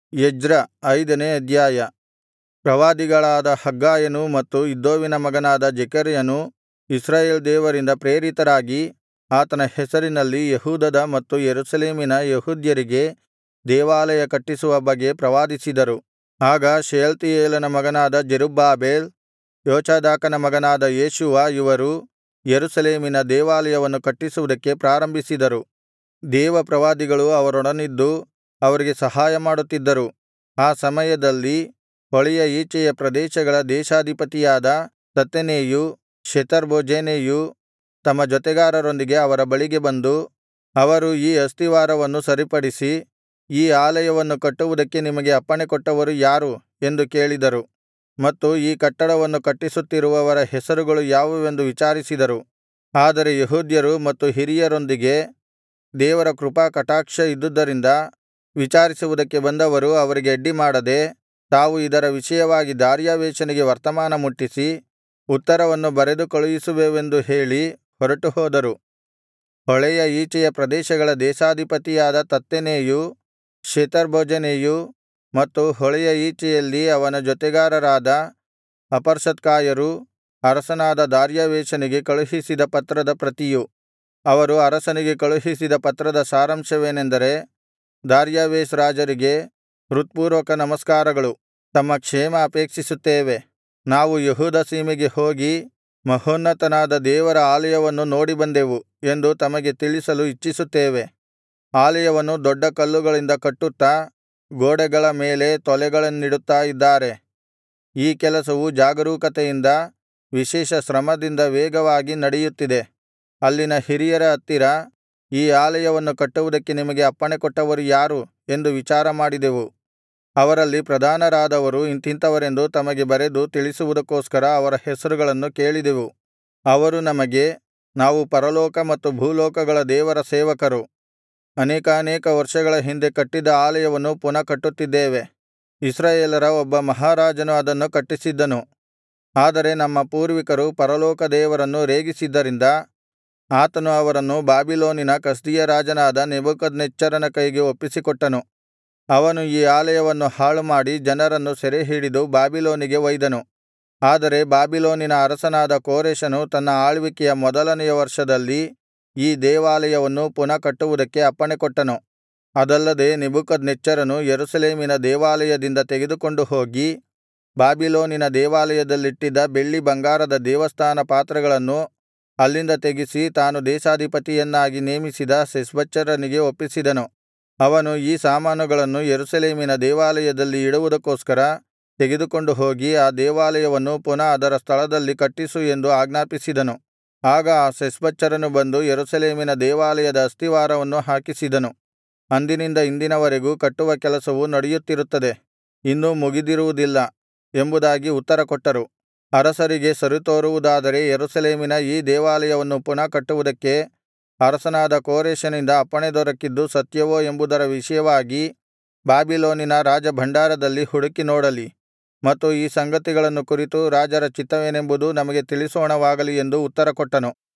Ezra ಐದನೇ ಅಧ್ಯಾಯ ಪ್ರವಾದಿಗಳಾದ ಹಗ್ಗಾಯನೂ ಮತ್ತು ಇದ್ದೋವಿನ ಮಗನಾದ ಜೆಕರ್ಯನೂ ಇಸ್ರಾಯೇಲ್ ದೇವರಿಂದ ಪ್ರೇರಿತರಾಗಿ ಆತನ ಹೆಸರಿನಲ್ಲಿ ಯೆಹೂದದ ಮತ್ತು ಯೆರೂಸಲೇಮಿನ ಯೆಹೂದ್ಯರಿಗೆ ದೇವಾಲಯ ಕಟ್ಟಿಸುವ ಬಗ್ಗೆ ಪ್ರವಾದಿಸಿದರು ಆಗ ಶೆಯಲ್ತೀಯೇಲನ ಮಗನಾದ ಜೆರುಬ್ಬಾಬೆಲ್ ಯೋಚಾದಾಕನ ಮಗನಾದ ಯೇಷೂವ ಇವರು ಯೆರೂಸಲೇಮಿನ ದೇವಾಲಯವನ್ನು ಕಟ್ಟಿಸುವುದಕ್ಕೆ ಪ್ರಾರಂಭಿಸಿದರು ದೇವಪ್ರವಾದಿಗಳು ಅವರೊಡನಿದ್ದು ಅವರಿಗೆ ಸಹಾಯಮಾಡುತ್ತಿದ್ದರು ಆ ಸಮಯದಲ್ಲಿ ಹೊಳೆಯ ಈಚೆಯ ಪ್ರದೇಶಗಳ ದೇಶಾಧಿಪತಿಯಾದ ತತ್ತೆನೈಯೂ ಶೆತರ್ಬೋಜೆನೈಯೂ ತಮ್ಮ ಜೊತೆಗಾರರೊಂದಿಗೆ ಅವರ ಬಳಿಗೆ ಬಂದು ಅವರು ಈ ಅಸ್ತಿವಾರವನ್ನು ಸರಿಪಡಿಸಿ ಈ ಆಲಯವನ್ನು ಕಟ್ಟುವುದಕ್ಕೆ ನಿಮಗೆ ಅಪ್ಪಣೆಕೊಟ್ಟವರು ಯಾರು ಎಂದು ಕೇಳಿದರು ಮತ್ತು ಈ ಕಟ್ಟಡವನ್ನು ಕಟ್ಟಿಸುತ್ತಿರುವವರ ಹೆಸರುಗಳು ಯಾವುವೆಂದು ವಿಚಾರಿಸಿದರು ಆದರೆ ಯೆಹೂದ್ಯರು ಮತ್ತು ಹಿರಿಯರೊಂದಿಗೆ ದೇವರ ಕೃಪಾಕಟಾಕ್ಷ ಇದ್ದುದರಿಂದ ವಿಚಾರಿಸುವುದಕ್ಕೆ ಬಂದವರು ಅವರಿಗೆ ಅಡ್ಡಿಮಾಡದೆ ತಾವು ಇದರ ವಿಷಯವಾಗಿ ದಾರ್ಯಾವೆಷನಿಗೆ ವರ್ತಮಾನ ಮುಟ್ಟಿಸಿ ಉತ್ತರವನ್ನು ಬರೆದು ಕಳುಹಿಸುವೆವೆಂದು ಹೇಳಿ ಹೊರಟುಹೋದರು ಹೊಳೆಯ ಈಚೆಯ ಪ್ರದೇಶಗಳ ದೇಶಾಧಿಪತಿಯಾದ ತತ್ತೆನೈಯೂ ಶೆತರ್ಬೋಜೆನೈಯೂ ಮತ್ತು ಹೊಳೆಯ ಈಚೆಯಲ್ಲಿ ಅವನ ಜೊತೆಗಾರರಾದ ಅಪರ್ಸತ್ಕಾಯರೂ ಅರಸನಾದ ದಾರ್ಯಾವೆಷನಿಗೆ ಕಳುಹಿಸಿದ ಪತ್ರದ ಪ್ರತಿಯು ಅವರು ಅರಸನಿಗೆ ಕಳುಹಿಸಿದ ಪತ್ರದ ಸಾರಾಂಶವೇನೆಂದರೆ ದಾರ್ಯಾವೆಷ್ ರಾಜರಿಗೆ ಹೃತ್ಪೂರ್ವಕ ನಮಸ್ಕಾರಗಳು ತಮ್ಮ ಕ್ಷೇಮ ಅಪೇಕ್ಷಿಸುತ್ತೇವೆ ನಾವು ಯೆಹೂದ ಸೀಮೆಗೆ ಹೋಗಿ ಮಹೋನ್ನತನಾದ ದೇವರ ಆಲಯವನ್ನು ನೋಡಿ ಬಂದೆವು ಎಂದು ತಮಗೆ ತಿಳಿಸಲು ಇಚ್ಛಿಸುತ್ತೇವೆ ಆಲಯವನ್ನು ದೊಡ್ಡ ಕಲ್ಲುಗಳಿಂದ ಕಟ್ಟುತ್ತಾ ಗೋಡೆಗಳ ಮೇಲೆ ತೊಲೆಗಳನ್ನಿಡುತ್ತಾ ಇದ್ದಾರೆ ಈ ಕೆಲಸವು ಜಾಗರೂಕತೆಯಿಂದ ವಿಶೇಷ ಶ್ರಮದಿಂದ ವೇಗವಾಗಿ ನಡೆಯುತ್ತಿದೆ ಅಲ್ಲಿನ ಹಿರಿಯರ ಹತ್ತಿರ ಈ ಆಲಯವನ್ನು ಕಟ್ಟುವುದಕ್ಕೆ ನಿಮಗೆ ಅಪ್ಪಣೆಕೊಟ್ಟವರು ಯಾರು ಎಂದು ವಿಚಾರಮಾಡಿದೆವು ಅವರಲ್ಲಿ ಪ್ರಧಾನರಾದವರು ಇಂಥಿಂಥವರೆಂದು ತಮಗೆ ಬರೆದು ತಿಳಿಸುವುದಕ್ಕೋಸ್ಕರ ಅವರ ಹೆಸರುಗಳನ್ನು ಕೇಳಿದೆವು ಅವರು ನಮಗೆ ನಾವು ಪರಲೋಕ ಮತ್ತು ಭೂಲೋಕಗಳ ದೇವರ ಸೇವಕರು ಅನೇಕಾನೇಕ ವರ್ಷಗಳ ಹಿಂದೆ ಕಟ್ಟಿದ್ದ ಆಲಯವನ್ನು ಪುನಃ ಕಟ್ಟುತ್ತಿದ್ದೇವೆ ಇಸ್ರಾಯೇಲರ ಒಬ್ಬ ಮಹಾರಾಜನು ಅದನ್ನು ಕಟ್ಟಿಸಿದ್ದನು ಆದರೆ ನಮ್ಮ ಪೂರ್ವಿಕರು ಪರಲೋಕ ದೇವರನ್ನು ರೇಗಿಸಿದ್ದರಿಂದ ಆತನು ಅವರನ್ನು ಬಾಬಿಲೋನಿನ ಕಸ್ದೀಯ ರಾಜನಾದ ನೆಬೂಕದ್ನೆಚ್ಚರನ ಕೈಗೆ ಒಪ್ಪಿಸಿಕೊಟ್ಟನು ಅವನು ಈ ಆಲಯವನ್ನು ಹಾಳುಮಾಡಿ ಜನರನ್ನು ಸೆರೆಹಿಡಿದು ಬಾಬಿಲೋನಿಗೆ ಒಯ್ದನು ಆದರೆ ಬಾಬಿಲೋನಿನ ಅರಸನಾದ ಕೋರೆಷನು ತನ್ನ ಆಳ್ವಿಕೆಯ ಮೊದಲನೆಯ ವರ್ಷದಲ್ಲಿ ಈ ದೇವಾಲಯವನ್ನು ಪುನಃ ಕಟ್ಟುವುದಕ್ಕೆ ಅಪ್ಪಣೆಕೊಟ್ಟನು ಅದಲ್ಲದೆ ನೆಬೂಕದ್ನೆಚ್ಚರನು ಯೆರೂಸಲೇಮಿನ ದೇವಾಲಯದಿಂದ ತೆಗೆದುಕೊಂಡು ಹೋಗಿ ಬಾಬಿಲೋನಿನ ದೇವಾಲಯದಲ್ಲಿಟ್ಟಿದ್ದ ಬೆಳ್ಳಿ ಬಂಗಾರದ ದೇವಸ್ಥಾನ ಪಾತ್ರೆಗಳನ್ನು ಅಲ್ಲಿಂದ ತೆಗಿಸಿ ತಾನು ದೇಶಾಧಿಪತಿಯನ್ನಾಗಿ ನೇಮಿಸಿದ ಶೆಷ್ಬಚ್ಚರನಿಗೆ ಒಪ್ಪಿಸಿದನು ಅವನು ಈ ಸಾಮಾನುಗಳನ್ನು ಯೆರೂಸಲೇಮಿನ ದೇವಾಲಯದಲ್ಲಿ ಇಡುವುದಕ್ಕೋಸ್ಕರ ತೆಗೆದುಕೊಂಡು ಹೋಗಿ ಆ ದೇವಾಲಯವನ್ನು ಪುನಃ ಅದರ ಸ್ಥಳದಲ್ಲಿ ಕಟ್ಟಿಸು ಎಂದು ಆಜ್ಞಾಪಿಸಿದನು ಆಗ ಆ ಶೆಷ್ಬಚ್ಚರನು ಬಂದು ಯೆರೂಸಲೇಮಿನ ದೇವಾಲಯದ ಅಸ್ತಿವಾರವನ್ನು ಹಾಕಿಸಿದನು ಅಂದಿನಿಂದ ಇಂದಿನವರೆಗೂ ಕಟ್ಟುವ ಕೆಲಸವು ನಡೆಯುತ್ತಿರುತ್ತದೆ ಇನ್ನೂ ಮುಗಿದಿರುವುದಿಲ್ಲ ಎಂಬುದಾಗಿ ಉತ್ತರಕೊಟ್ಟರು ಅರಸರಿಗೆ ಸರಿತೋರುವುದಾದರೆ ಯೆರೂಸಲೇಮಿನ ಈ ದೇವಾಲಯವನ್ನು ಪುನಃ ಕಟ್ಟುವುದಕ್ಕೆ ಅರಸನಾದ ಕೋರೆಷನಿಂದ ಅಪ್ಪಣೆ ದೊರಕಿದ್ದು ಸತ್ಯವೋ ಎಂಬುದರ ವಿಷಯವಾಗಿ ಬಾಬಿಲೋನಿನ ರಾಜಭಂಡಾರದಲ್ಲಿ ಹುಡುಕಿ ನೋಡಲಿ ಮತ್ತು ಈ ಸಂಗತಿಗಳನ್ನು ಕುರಿತು ರಾಜರ ಚಿತ್ತವೇನೆಂಬುದು ನಮಗೆ ತಿಳಿಸೋಣವಾಗಲಿ ಎಂದು ಉತ್ತರಕೊಟ್ಟನು